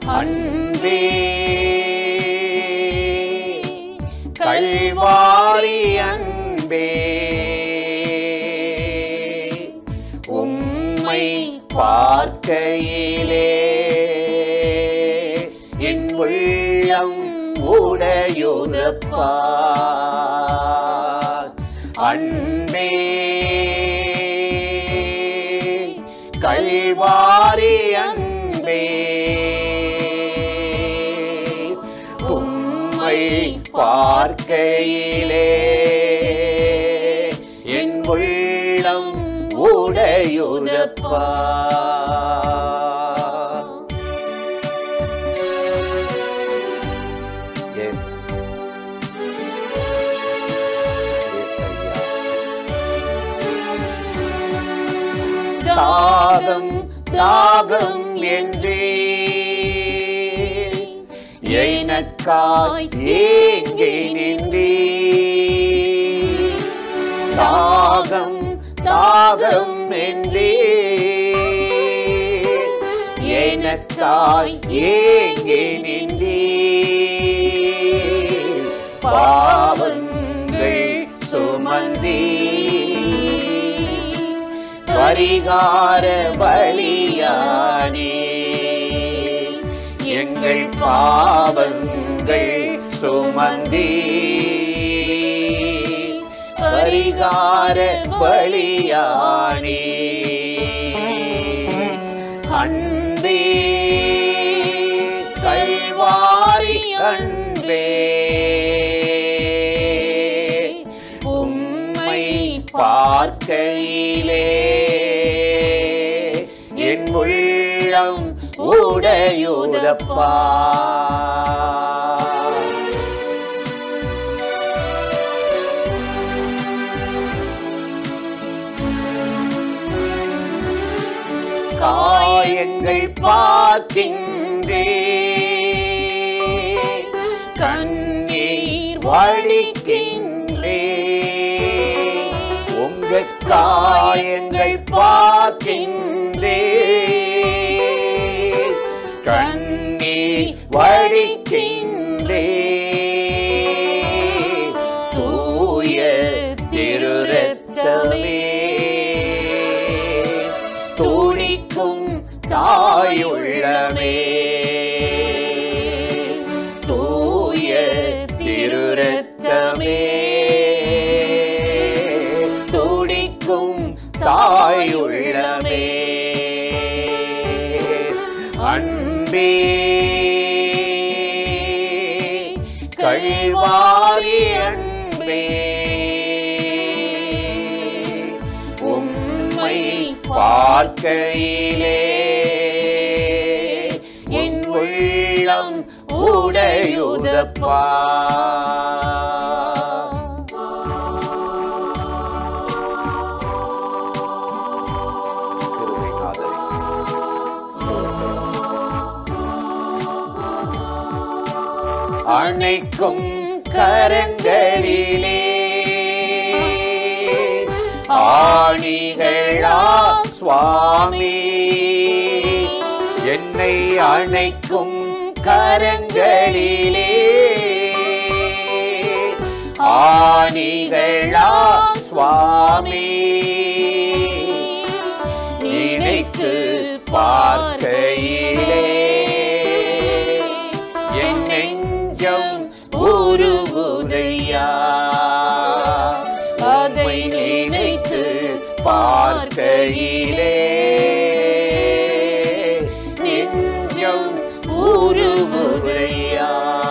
அன்பே கல்வாரி அன்பே உம்மை பார்க்கையிலே என் உள்ளம் உடையுதப்பா அன்பே கல்வாரி அன்பே உம்மை பார்க்கையிலே என் உள்ளம் உடையுதப்பா Yes. தாகம் தாகம் என்றே எனக்காய் ஏங்கே நின்றே தாகம் தாகம் என்றே எனக்காய் ஏங்கே நின்றே பாவங்கள் சுமந்தே பரிகார பலியானே எங்கள் பாவங்கள் சுமந்தே பரிகார பலியானே அன்பே கல்வாரி அன்பே உம்மை பார்க்கையிலே என் உள்ளம் உடையுதப்பா காயங்கள் பார்க்கின்றே கண்ணீர் வடிக்கின்றே உங்க காயங்கள் பார்க்கின்றே கண்ணீர் வடிக்கின்றே தூய திருரத்தமே துடிக்கும் தாயுள்ளமே தூய திருரத்தமே துடிக்கும் தாயுள்ளமே அன்பே கல்வாரி அன்பே உம்மை பார்க்கையிலே என் உள்ளம் உடையுதப்பா அணைக்கும் கரங்களிலே ஆணிகளா சுவாமி என்னை அணைக்கும் கரங்களிலே ஆணிகளா சுவாமி நினைத்து பார்க்கையிலே என் நெஞ்சம் உருகுதையா அதை நினைத்து பார்க்கையிலே நெஞ்சம் உருகுதையா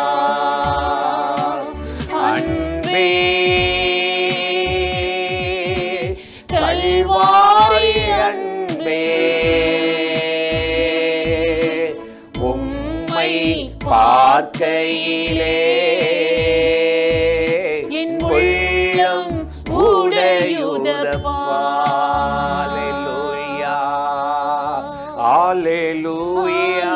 அன்பே கல்வாரி அன்பே உம்மை பார்க்கையிலே என் உள்ளம் உடையுதப்பா Hallelujah.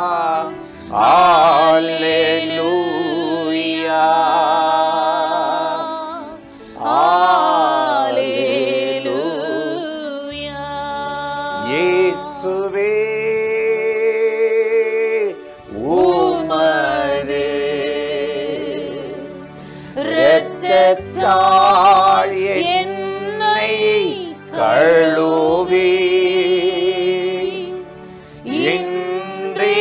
Hallelujah. Hallelujah. இரத்தத்தால் என்னை கழுவி இன்றே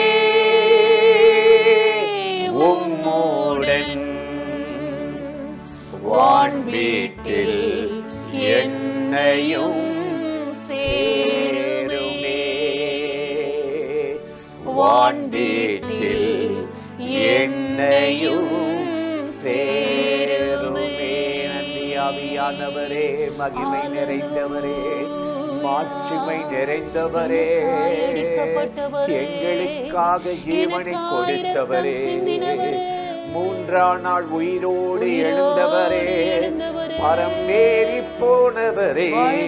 உம்முடன் வான் வீட்டில் என்னையும் சேருமே வான் வீட்டில் என்னையும் சேருமே நன்றி ஆவியானவரே மகிமை நிறைந்தவரே மாட்சிமை நிறைந்தவரே எங்களுக்காக ஜீவனை கொடுத்தவரே மூன்றாம் நாள் உயிரோடு எழுந்தவரே பரமேறி போனவரே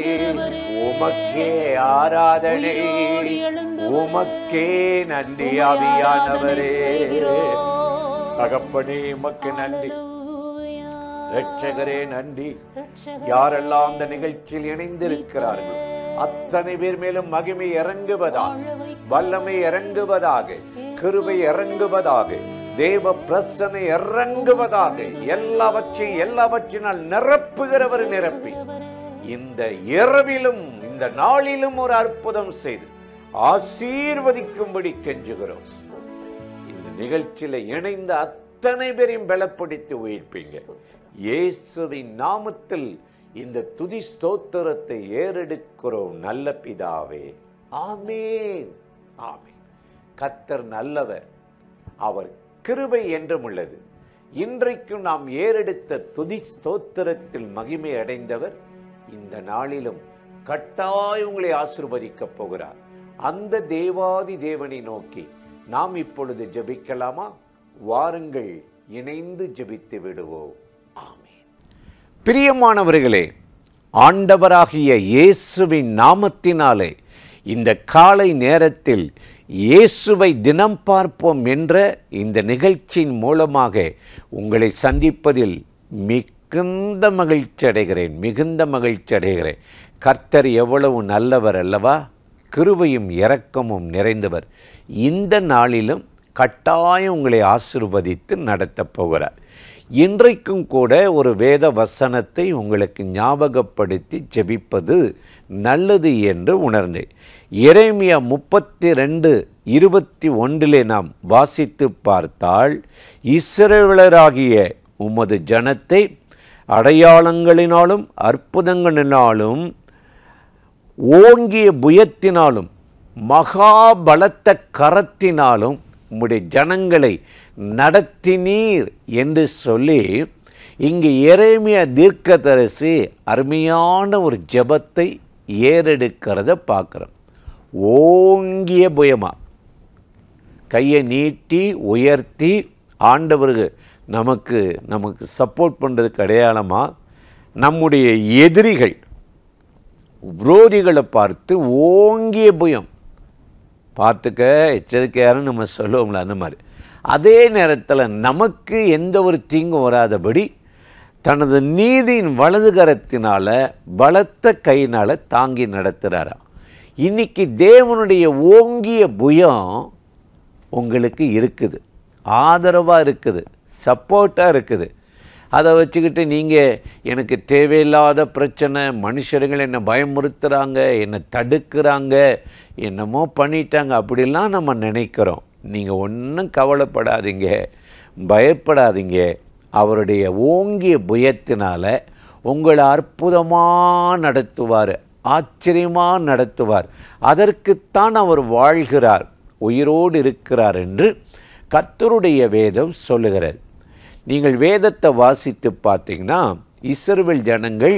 உமக்கே ஆராதனை உமக்கே நன்றி ஆவியானவரே தகப்பனே உமக்கு நன்றி ரட்சகரே நன்றி யாரெல்லாம் அந்த நிகழ்ச்சியில் இணைந்திருக்கிறார்கள் அத்தனை பேர் மேலும் மகிமை இறங்குவதாக வல்லமை இறங்குவதாக கிருபை இறங்குவதாக தேவ பிரசனை இறங்குவதாக எல்லாவற்றையும் எல்லாவற்றினால் நிரப்புகிறவர் நிரப்பி இந்த இரவிலும் இந்த நாளிலும் ஒரு அற்புதம் செய்து ஆசீர்வதிக்கும்படி கெஞ்சுகிறோம் இந்த நிகழ்ச்சியில இணைந்த அத்தனை பேரையும் பலப்படுத்தி உயிர்ப்பீங்க இயேசுவின் நாமத்தில் இந்த துதி ஸ்தோத்திரத்தை ஏறெடுக்கிறோம் நல்ல பிதாவே ஆமேன் ஆமேன் கர்த்தர் நல்லவர் அவர் கிருபை என்றும் உள்ளது இன்றைக்கும் நாம் ஏறெடுத்த துதி ஸ்தோத்திரத்தில் மகிமை அடைந்தவர் இந்த நாளிலும் கட்டாய் உங்களை ஆசிர்வதிக்கப் போகிறார் அந்த தேவாதி தேவனை நோக்கி நாம் இப்பொழுது ஜெபிக்கலாமா வாருங்கள் இணைந்து ஜெபித்து விடுவோம் ஆமென் பிரியமானவர்களே ஆண்டவராகிய இயேசுவின் நாமத்தினாலே இந்த காலை நேரத்தில் இயேசுவை தினம் பார்ப்போம் என்ற இந்த நிகழ்ச்சியின் மூலமாக உங்களை சந்திப்பதில் மிகுந்த மகிழ்ச்சி அடைகிறேன் மிகுந்த மகிழ்ச்சி அடைகிறேன் கர்த்தர் எவ்வளவு நல்லவர் அல்லவா கிருபையும் இரக்கமும் நிறைந்தவர் இந்த நாளிலும் கட்டாயம் உங்களை ஆசிர்வதித்து நடத்தப் போகிறார் இன்றைக்கும் கூட ஒரு வேத வசனத்தை உங்களுக்கு ஞாபகப்படுத்தி ஜெபிப்பது நல்லது என்று உணர்ந்தேன் எரேமியா முப்பத்தி ரெண்டு இருபத்தி ஒன்றிலே நாம் வாசித்து பார்த்தால் இஸ்ரவேலராகிய உமது ஜனத்தை அடையாளங்களினாலும் அற்புதங்களினாலும் ஓங்கிய புயத்தினாலும் மகாபலத்த கரத்தினாலும் உம்முடைய ஜனங்களை நடத்தினீர் என்று சொல்லி இங்கு எரேமியா தீர்க்கதரிசி அருமையான ஒரு ஜெபத்தை ஏறெடுக்கிறத பார்க்குறோம் ஓங்கிய புயமா கையை நீட்டி உயர்த்தி ஆண்டவருக்கு நமக்கு நமக்கு சப்போர்ட் பண்ணுறதுக்கு அடையாளமாக நம்முடைய எதிரிகள் விரோதிகளை பார்த்து ஓங்கிய புயம் பார்த்துக்க எச்சரிக்கையாரும் நம்ம சொல்லுவோம்ல அந்த மாதிரி அதே நேரத்தில் நமக்கு எந்த ஒரு தீங்கும் வராதபடி தனது நீதியின் வலது கரத்தினால பலத்த கையினால் தாங்கி நடத்துகிறாராம் இன்னைக்கு தேவனுடைய ஓங்கிய புயம் உங்களுக்கு இருக்குது ஆதரவாக இருக்குது சப்போர்ட்டாக இருக்குது அதை வச்சுக்கிட்டு நீங்கள் எனக்கு தேவையில்லாத பிரச்சனை மனுஷர்கள் என்னை பயமுறுத்துகிறாங்க என்னை தடுக்கிறாங்க என்னமோ பண்ணிட்டாங்க அப்படிலாம் நம்ம நினைக்கிறோம் நீங்கள் ஒன்றும் கவலைப்படாதீங்க பயப்படாதீங்க அவருடைய ஓங்கிய புயத்தினால் உங்களை அற்புதமாக நடத்துவார் ஆச்சரியமாக நடத்துவார் அதற்குத்தான் அவர் வாழ்கிறார் உயிரோடு இருக்கிறார் என்று கர்த்தருடைய வேதம் சொல்லுகிறது நீங்கள் வேதத்தை வாசித்து பார்த்தீங்கன்னா இஸ்ரவேல் ஜனங்கள்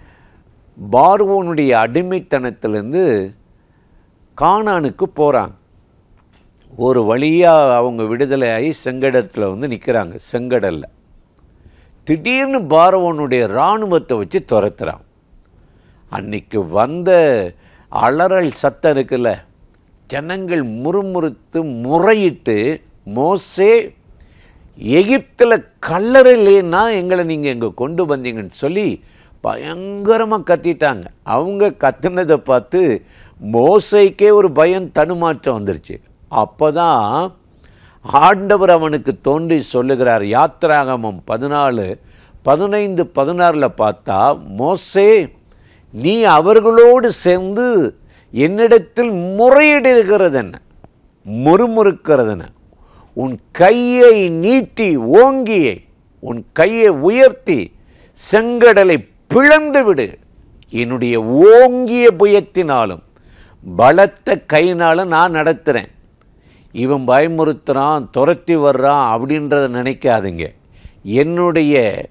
பார்வோனுடைய அடிமைத்தனத்திலிருந்து கானானுக்கு போகிறாங்க ஒரு வழியாக அவங்க விடுதலை ஆகி செங்கடத்தில் வந்து நிற்கிறாங்க செங்கடலில் திடீர்னு பார்வோனுடைய இராணுவத்தை வச்சு துரத்துறான் அன்னைக்கு வந்த அலறல் சத்தம் இருக்குல்ல ஜனங்கள் முறுமுறுத்து முறையிட்டு மோசே எகிப்தில் கல்லறை இல்லைன்னா எங்களை நீங்கள் இங்கே கொண்டு வந்தீங்கன்னு சொல்லி பயங்கரமாக கத்திட்டாங்க அவங்க கத்துனதை பார்த்து மோசைக்கே ஒரு பயம் தடுமாற்றம் வந்துருச்சு அப்போ தான் ஆண்டவர் அவனுக்கு தோன்றி சொல்லுகிறார் யாத்திராகமம் பதினாலு பதினைந்து பதினாறில் பார்த்தா மோசே நீ அவர்களோடு சேர்ந்து என்னிடத்தில் முறையிடுகிறது என்ன முறுமுறுக்கிறது என்ன உன் கையை நீட்டி ஓங்கியை உன் கையை உயர்த்தி செங்கடலை பிளந்து விடு என்னுடைய ஓங்கிய புயத்தினாலும் பலத்த கையினாலும் நான் நடத்துகிறேன் இவன் பயமுறுத்துறான் துரத்தி வர்றான் அப்படின்றத நினைக்காதீங்க என்னுடைய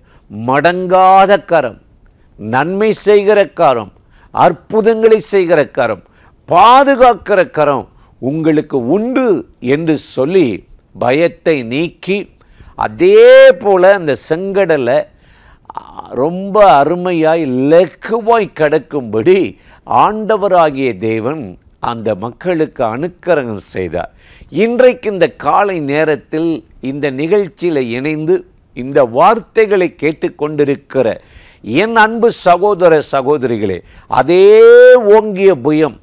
மடங்காத கரம் நன்மை செய்கிற கரம் அற்புதங்களை செய்கிற கரம் பாதுகாக்கிற கரம் உங்களுக்கு உண்டு என்று சொல்லி பயத்தை நீக்கி அதே போல் அந்த செங்கடலை ஆ, ரொம்ப அருமையாய் லெக்குவாய் கிடக்கும்படி ஆண்டவராகிய தேவன் அந்த மக்களுக்கு அனுக்கரகம் செய்தார் இன்றைக்கு இந்த காலை நேரத்தில் இந்த நிகழ்ச்சியில் இணைந்து இந்த வார்த்தைகளை கேட்டுக்கொண்டிருக்கிற என் அன்பு சகோதர சகோதரிகளே அதே ஓங்கிய புயம்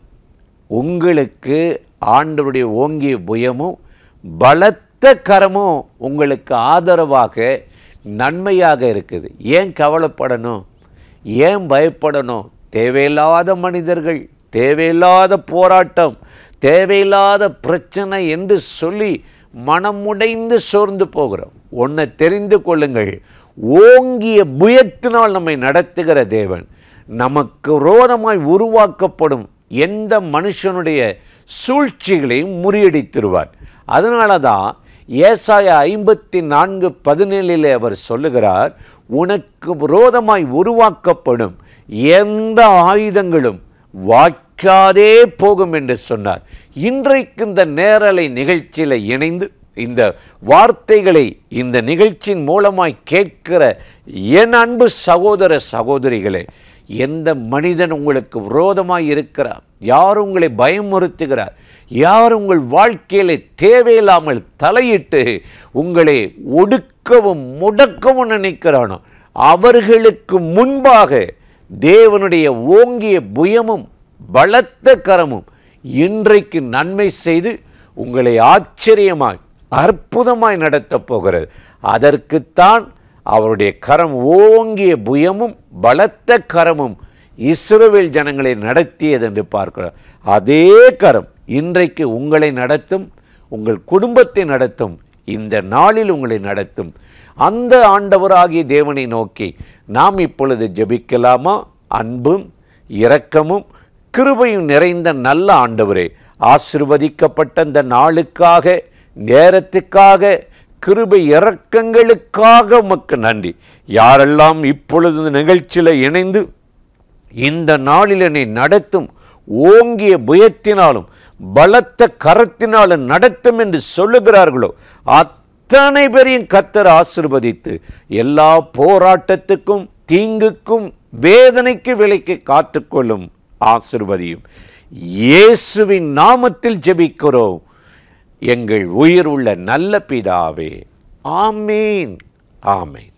உங்களுக்கு ஆண்டவருடைய ஓங்கிய புயமும் பலத்த கரமும் உங்களுக்கு ஆதரவாக நன்மையாக இருக்குது ஏன் கவலைப்படணும் ஏன் பயப்படணும் தேவையில்லாத மனிதர்கள் தேவையில்லாத போராட்டம் தேவையில்லாத பிரச்சனை என்று சொல்லி மனமுடைந்து சோர்ந்து போகிறோம் ஒன்றை தெரிந்து கொள்ளுங்கள் ஓங்கிய புயத்தினால் நம்மை நடத்துகிற தேவன் நமக்கு ரோதமாய் உருவாக்கப்படும் எந்த மனுஷனுடைய சூழ்ச்சிகளையும் முறியடித்திருவார் அதனால தான் ஏசாயா ஐம்பத்தி நான்கு பதினேழிலே அவர் சொல்லுகிறார் உனக்கு விரோதமாய் உருவாக்கப்படும் எந்த ஆயுதங்களும் வாய்க்காதே போகும் என்று சொன்னார் இன்றைக்கு இந்த நேரலை நிகழ்ச்சியில் இணைந்து இந்த வார்த்தைகளை இந்த நிகழ்ச்சியின் மூலமாய் கேட்கிற என் அன்பு சகோதர சகோதரிகளே எந்த மனிதன் உங்களுக்கு விரோதமாய் இருக்கிறார் யார் உங்களை பயமுறுத்துகிறார் யார் உங்கள் வாழ்க்கையில தேவையில்லாமல் தலையிட்டு உங்களை ஒடுக்கவும் முடக்கவும் நினைக்கிறானோ அவர்களுக்கு முன்பாக தேவனுடைய ஓங்கிய புயமும் பலத்த கரமும் இன்றைக்கு நன்மை செய்து உங்களை ஆச்சரியமாய் அற்புதமாய் நடத்தப் போகிறது அதற்குத்தான் அவருடைய கரம் ஓங்கிய புயமும் பலத்த கரமும் இஸ்ரவேல் ஜனங்களை நடத்தியது என்று பார்க்கிறோம் அதே கரம் இன்றைக்கு உங்களை நடத்தும் உங்கள் குடும்பத்தை நடத்தும் இந்த நாளில் உங்களை நடத்தும் அந்த ஆண்டவராகிய தேவனை நோக்கி நாம் இப்பொழுது ஜெபிக்கலாமா அன்பும் இரக்கமும் கிருபையும் நிறைந்த நல்ல ஆண்டவரே ஆசிர்வதிக்கப்பட்ட இந்த நாளுக்காக நேரத்துக்காக கிருபை இரக்கங்களுக்காக உமக்கு நன்றி யாரெல்லாம் இப்பொழுது இந்த நிகழ்ச்சியில் இணைந்து இந்த நாளில் என்னை நடத்தும் ஓங்கிய புயத்தினாலும் பலத்த கரத்தினாலும் நடத்தும் என்று சொல்லுகிறார்களோ அத்தனை பேரையும் கத்தர் ஆசிர்வதித்து எல்லா போராட்டத்துக்கும் தீங்குக்கும் வேதனைக்கு விலைக்கு காத்துக்கொள்ளும் ஆசிர்வதியும் இயேசுவின் நாமத்தில் ஜெபிக்கிறோம் எங்கள் உயிர் உள்ள நல்ல பிதாவே ஆமேன் ஆமேன்